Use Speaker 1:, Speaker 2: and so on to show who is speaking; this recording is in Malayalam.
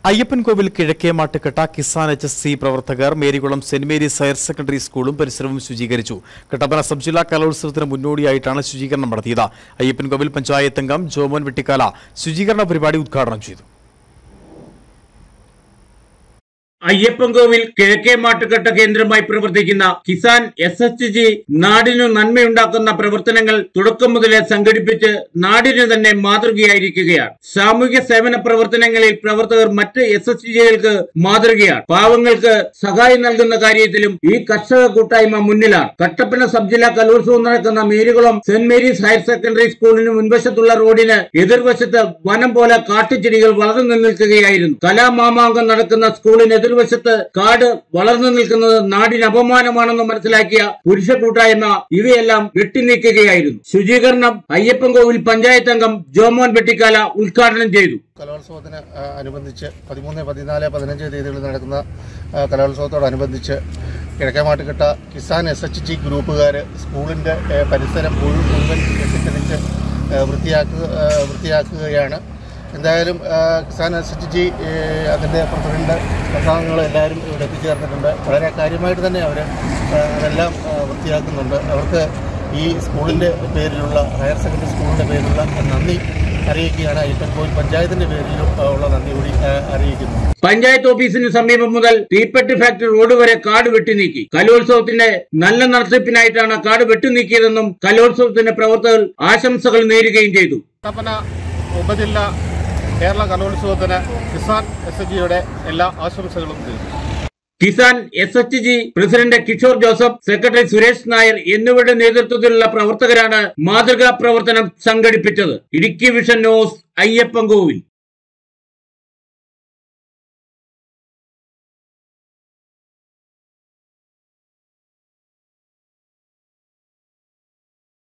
Speaker 1: Ayyappancoil Kizhakkemattukatta Kisan H S C പ്രവർത്തകർ Marykulam saint Mary's higher secondary സ്കൂളും പരിസരവും ശുചീകരിച്ചു കട്ടപ്പന സബ് ജില്ലാ കലോത്സവത്തിന് മുന്നോടിയായിട്ടാണ് ശുചീകരണം നടത്തിയത് അയ്യപ്പൻകോവിൽ പഞ്ചായത്ത് അംഗം ജോമോൻ വെട്ടിക്കാല ശുചീകരണ പരിപാടി ഉദ്ഘാടനം ചെയ്തു
Speaker 2: അയ്യപ്പൻകോവിൽ കിഴക്കേ മാട്ടുകെട്ട കേന്ദ്രമായി പ്രവർത്തിക്കുന്ന കിസാൻ എസ് എച്ച് ജി നാടിനു നന്മയുണ്ടാക്കുന്ന പ്രവർത്തനങ്ങൾ തുടക്കം മുതലേ സംഘടിപ്പിച്ച് നാടിന് തന്നെ മാതൃകയായിരിക്കുകയാണ് സാമൂഹ്യ സേവന പ്രവർത്തനങ്ങളിൽ പ്രവർത്തകർ മറ്റ് എസ് എച്ച് ജികൾക്ക് മാതൃകയാണ് പാവങ്ങൾക്ക് സഹായം നൽകുന്ന കാര്യത്തിലും ഈ കർഷക കൂട്ടായ്മ മുന്നിലാണ് കട്ടപ്പന സബ് ജില്ലാ കലോത്സവം നടക്കുന്ന Marykulam saint Mary's higher secondary സ്കൂളിന് മുൻവശത്തുള്ള റോഡിന് എതിർവശത്ത് വനം പോലെ കാട്ടുചെടികൾ വളർന്നു നിൽക്കുകയായിരുന്നു കലാമാമാങ്കം നടക്കുന്ന സ്കൂളിന് എതിർവശത്ത് കാട് വളർന്നു നിൽക്കുന്നത് നാടിന് അപമാനമാണെന്ന് മനസ്സിലാക്കിയ പുരുഷ കൂട്ടായ്മ ഇവയെല്ലാം വെട്ടിനീക്കുകയായിരുന്നു ശുചീകരണം അയ്യപ്പൻകോവിൽ പഞ്ചായത്ത് അംഗം ജോമോൻ വെട്ടിക്കാല ഉദ്ഘാടനം ചെയ്തു
Speaker 3: കലോത്സവത്തിന് ആ, അനുബന്ധിച്ച് പതിമൂന്ന് പതിനാല് പതിനഞ്ച് തീയതികളിൽ നടക്കുന്ന ആ, കലോത്സവത്തോടനുബന്ധിച്ച് Kizhakkemattukatta Kisan S H G ഗ്രൂപ്പുകാർ സ്കൂളിൻ്റെ ആ, പരിസരം മുഴു- മുഴുവൻ കെട്ടിത്തെളിച്ച് ആ, വൃത്തിയാക്കുക ആ, വൃത്തിയാക്കുകയാണ് എന്തായാലും ആ, കിസാൻ എസ് എച്ച് ജി അതിൻ്റെ പ്രസിഡന്റ് പ്രധാനങ്ങൾ എല്ലാവരും ഇവിടെ എത്തിച്ചേർന്നിട്ടുണ്ട് വളരെ കാര്യമായിട്ട് തന്നെ അവർ അതെല്ലാം ആ, വൃത്തിയാക്കുന്നുണ്ട് അവർക്ക് ഈ സ്കൂളിൻ്റെ പേരിലുള്ള ഹയർ സെക്കൻഡറി സ്കൂളിൻ്റെ പേരിലുള്ള നന്ദി അറിയിക്കുകയാണ് അയ്യപ്പൻകോവിൽ പഞ്ചായത്തിന്റെ പേരിൽ ഉള്ള നന്ദി കൂടി ആ, അറിയിക്കുന്നു
Speaker 2: പഞ്ചായത്ത് ഓഫീസിന് സമീപം മുതൽ തീപ്പെട്ടി ഫാക്ടറി റോഡ് വരെ കാട് വെട്ടിനീക്കി കലോത്സവത്തിന്റെ നല്ല നടത്തിപ്പിനായിട്ടാണ് കാട് വെട്ടിനീക്കിയതെന്നും കലോത്സവത്തിന്റെ പ്രവർത്തകർ ആശംസകൾ നേരുകയും ചെയ്തു
Speaker 3: കട്ടപ്പന ഉപജില്ല കേരള കലോത്സവത്തിന് കിസാൻ എസ് എച്ച് ജിയുടെ എല്ലാ ആശംസകളും നേരുന്നു
Speaker 2: Kisan S H G president Kishore Joseph secretary Suresh Nair എന്നിവരുടെ നേതൃത്വത്തിലുള്ള പ്രവർത്തകരാണ് മാതൃകാ പ്രവർത്തനം സംഘടിപ്പിച്ചത് ഇടുക്കി വിഷൻ ന്യൂസ് അയ്യപ്പൻകോവിൽ